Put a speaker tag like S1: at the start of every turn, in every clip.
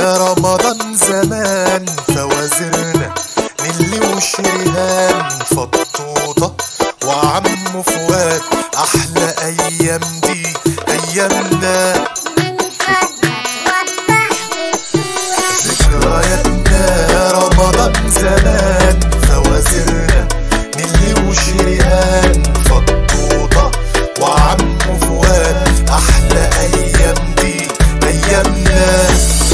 S1: رمضان زمان فوازيرنا نيلي وشريهان فطوطة وعم فؤاد أحلى أيام دي أيامنا ذكرياتنا رمضان زمان فوازيرنا نيلي وشريهان فطوطة وعم فؤاد أحلى أيام دي أيامنا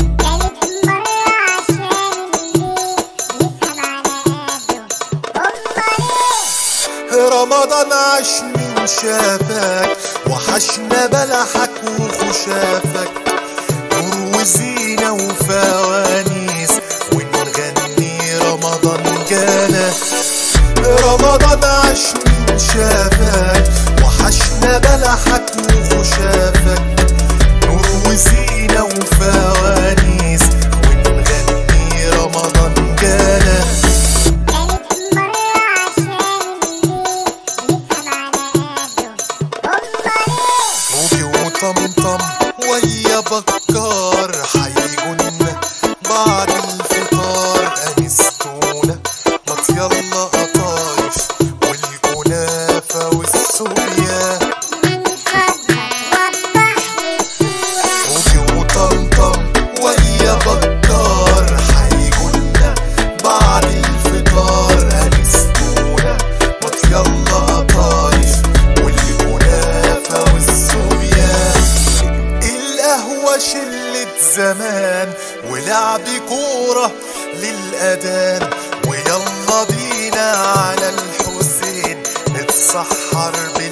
S1: رمضان عاش من شافك وحشنا بلحك وخشافك نور وزينة وفوانيس ونغني رمضان جانا رمضان عاش من شافك وحشنا بلحك وخشافك نور وزينة وفوانيس ونغني رمضان جانا موجي وطمطم ويا بكار حيجونا بعد الفطار انستونا مط يلا قطايف والكنافة والسوريا موجي وطمطم ويا بكار حيجونا بعد الفطار انستونا مط يلا قطايف والكنافة والسوريا القهوة شلة زمان ولعب كورة للأذان ويلا بينا على الحسين نتسحر